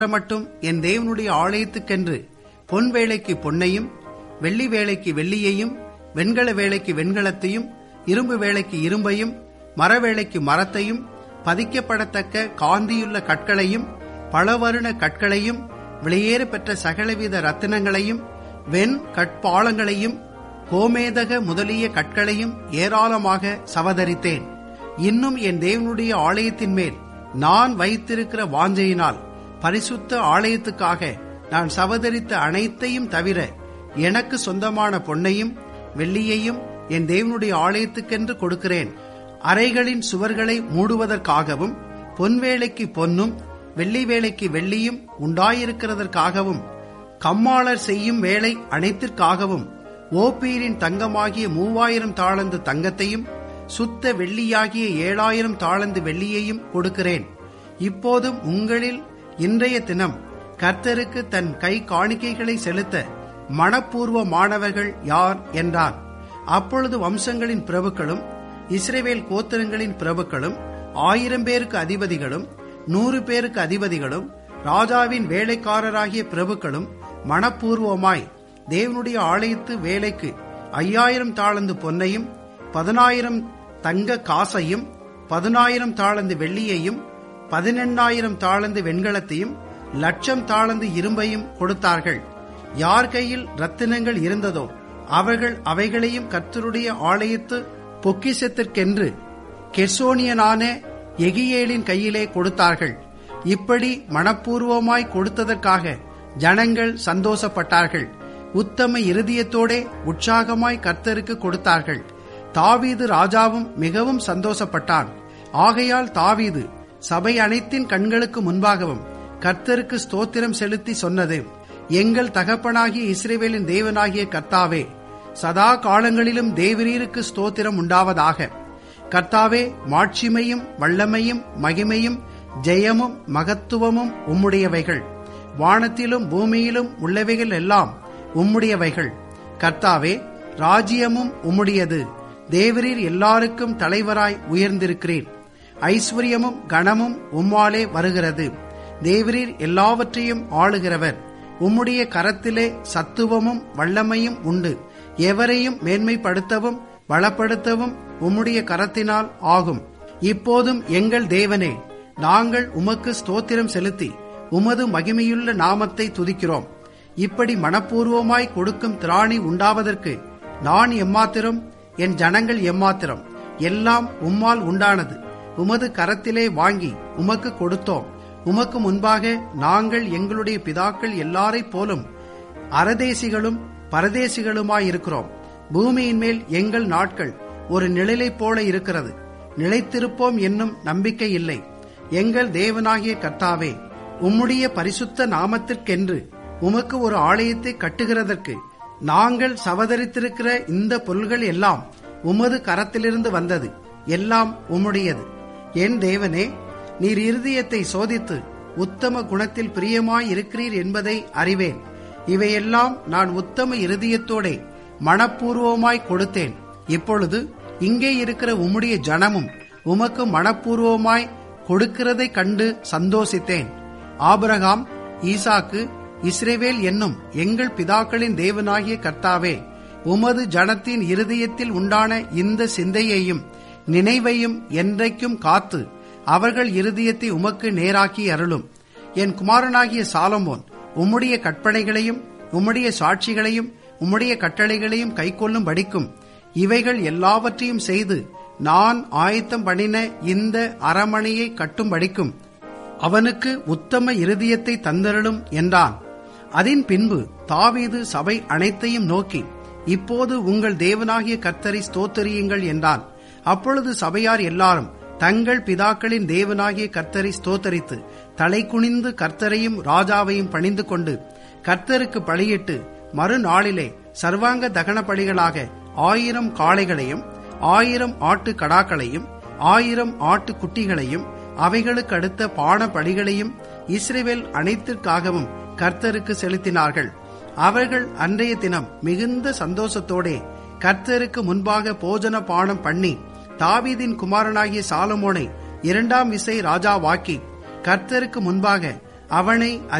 மட்டும் என் தேவனுடைய ஆலயத்துக்கென்று பொன் வேலைக்கு பொன்னையும் வெள்ளி வேலைக்கு வெள்ளியையும் வெண்கல வேலைக்கு வெண்கலத்தையும் இரும்பு வேலைக்கு இரும்பையும் மர வேலைக்கு மரத்தையும் பதிக்கப்படத்தக்க காந்தியுள்ள கற்களையும் பலவருண கற்களையும் விலையேற பெற்ற சகலவித ரத்தினங்களையும் வெண் கட்பாளங்களையும் கோமேதக முதலிய கற்களையும் ஏராளமாக சவதரித்தேன் இன்னும் என் தேவனுடைய ஆலயத்தின் மேல் நான் வைத்திருக்கிற வாஞ்சையினால் பரிசுத்த ஆலயத்துக்காக நான் சவதரித்த அனைத்தையும் தவிர எனக்கு சொந்தமான பொன்னையும் வெள்ளியையும் என் தேவனுடைய ஆலயத்துக்கென்று கொடுக்கிறேன் அறைகளின் சுவர்களை மூடுவதற்காகவும் பொன் வேலைக்கு பொன்னும் வெள்ளி வேலைக்கு வெள்ளியும் உண்டாயிருக்கிறதற்காகவும் கம்மாளர் செய்யும் வேலை அனைத்திற்காகவும் ஓப்பீரின் தங்கமாகிய மூவாயிரம் தாளந்து தங்கத்தையும் சுத்த வெள்ளியாகிய ஏழாயிரம் தாளந்து வெள்ளியையும் கொடுக்கிறேன் இப்போதும் உங்களில் இன்றைய தினம் கர்த்தருக்கு தன் கை காணிக்கைகளை செலுத்த மனப்பூர்வமானவர்கள் யார் என்றான் அப்பொழுது வம்சங்களின் பிரபுக்களும் இஸ்ரேவேல் கோத்திரங்களின் பிரபுக்களும் ஆயிரம் பேருக்கு அதிபதிகளும் நூறு பேருக்கு அதிபதிகளும் ராஜாவின் வேலைக்காரராகிய பிரபுக்களும் மனப்பூர்வமாய் தேவனுடைய ஆலயத்து வேலைக்கு ஐயாயிரம் தாளந்து பொன்னையும் பதினாயிரம் தங்க காசையும் பதினாயிரம் தாளந்து வெள்ளியையும் பதினெண்ணாயிரம் தாளந்து வெண்கலத்தையும் லட்சம் தாளந்து இரும்பையும் கொடுத்தார்கள் யார் கையில் ரத்தினங்கள் இருந்ததோ அவர்கள் அவைகளையும் கர்த்தருடைய ஆலயத்து பொக்கிசத்திற்கென்று கெர்சோனியனான எகியேலின் கையிலே கொடுத்தார்கள் இப்படி மனப்பூர்வமாய் கொடுத்ததற்காக ஜனங்கள் சந்தோஷப்பட்டார்கள் உத்தம இருதயத்தோடே உற்சாகமாய் கர்த்தருக்கு கொடுத்தார்கள் தாவீது ராஜாவும் மிகவும் சந்தோஷப்பட்டான் ஆகையால் தாவீது சபை அனைத்தின் கண்களுக்கு முன்பாகவும் கர்த்தருக்கு ஸ்தோத்திரம் செலுத்தி சொன்னது எங்கள் தகப்பனாகிய இஸ்ரேவேலின் தேவனாகிய கர்த்தாவே சதா காலங்களிலும் தேவரீருக்கு ஸ்தோத்திரம் உண்டாவதாக கர்த்தாவே மாட்சிமையும் வல்லமையும் மகிமையும் ஜெயமும் மகத்துவமும் உம்முடையவைகள் வானத்திலும் பூமியிலும் உள்ளவைகள் எல்லாம் உம்முடையவைகள் கர்த்தாவே ராஜ்யமும் உம்முடையது தேவரீர் எல்லாருக்கும் தலைவராய் உயர்ந்திருக்கிறீர் ஐஸ்வர்யமும் கனமும் உம்மாலே வருகிறது தேவரீர் எல்லாவற்றையும் ஆளுகிறவர் உம்முடைய கரத்திலே சத்துவமும் வல்லமையும் உண்டு எவரையும் மேன்மைப்படுத்தவும் பலப்படுத்தவும் உம்முடைய கரத்தினால் ஆகும் இப்போதும் எங்கள் தேவனே நாங்கள் உமக்கு ஸ்தோத்திரம் செலுத்தி உமது மகிமையுள்ள நாமத்தை துதிக்கிறோம் இப்படி மனப்பூர்வமாய் கொடுக்கும் திராணி உண்டாவதற்கு நான் எம்மாத்திரம் என் ஜனங்கள் எம்மாத்திரம் எல்லாம் உம்மால் உண்டானது உமது கரத்திலே வாங்கி உமக்கு கொடுத்தோம் உமக்கு முன்பாக நாங்கள் எங்களுடைய பிதாக்கள் எல்லாரைப் போலும் அரதேசிகளும் பரதேசிகளுமாயிருக்கிறோம் பூமியின் மேல் எங்கள் நாட்கள் ஒரு நிழலைப் போல இருக்கிறது நிலைத்திருப்போம் என்னும் நம்பிக்கை இல்லை எங்கள் தேவனாகிய கர்த்தாவே உம்முடைய பரிசுத்த நாமத்திற்கென்று உமக்கு ஒரு ஆலயத்தை கட்டுகிறதற்கு நாங்கள் சவதரித்திருக்கிற இந்த பொருள்கள் எல்லாம் உமது கரத்திலிருந்து வந்தது எல்லாம் உம்முடையது என் தேவனே நீர் இருதயத்தை சோதித்து உத்தம குணத்தில் பிரியமாய் இருக்கிறீர் என்பதை அறிவேன் இவையெல்லாம் நான் உத்தம இருதயத்தோடே மனப்பூர்வமாய் கொடுத்தேன் இப்பொழுது இங்கே இருக்கிற உம்முடைய ஜனமும் உமக்கு மனப்பூர்வமாய் கொடுக்கிறதை கண்டு சந்தோசித்தேன் ஆபிரகாம் ஈசாக்கு இஸ்ரேவேல் என்னும் எங்கள் பிதாக்களின் தேவனாகிய கர்த்தாவே உமது ஜனத்தின் இருதயத்தில் உண்டான இந்த சிந்தையையும் நினைவையும் என்றைக்கும் காத்து அவர்கள் இருதயத்தை உமக்கு நேராக்கி அருளும் என் குமாரனாகிய சாலமோன் உம்முடைய கற்பனைகளையும் உம்முடைய சாட்சிகளையும் உம்முடைய கட்டளைகளையும் கைக்கொள்ளும் படிக்கும் இவைகள் எல்லாவற்றையும் செய்து நான் ஆயத்தம் பண்ணின இந்த அரமனையை கட்டும் படிக்கும் அவனுக்கு உத்தம இருதயத்தை தந்தருளும் என்றான் அதன் பின்பு தாவீது சபை அனைத்தையும் நோக்கி இப்போது உங்கள் தேவனாகிய கர்த்தரை ஸ்தோத்தரியுங்கள் என்றான் அப்பொழுது சபையார் எல்லாரும் தங்கள் பிதாக்களின் தேவனாகிய கர்த்தரை ஸ்தோத்தரித்து தலை குனிந்து கர்த்தரையும் ராஜாவையும் பணிந்து கொண்டு கர்த்தருக்கு பலியிட்டு மறுநாளிலே சர்வாங்க தகன பலிகளாக ஆயிரம் காளைகளையும் ஆயிரம் ஆட்டு கடாக்களையும் ஆயிரம் ஆட்டு குட்டிகளையும் அவைகளுக்கு அடுத்த பான பலிகளையும் இஸ்ரேவேல் அனைத்திற்காகவும் கர்த்தருக்கு செலுத்தினார்கள் அவர்கள் அன்றைய தினம் மிகுந்த சந்தோஷத்தோடே கர்த்தருக்கு முன்பாக போஜன பானம் பண்ணி தாவீதின் குமாரனாகிய சாலமோனை இரண்டாம் விசை ராஜாவாக்கி கர்த்தருக்கு முன்பாக அவனை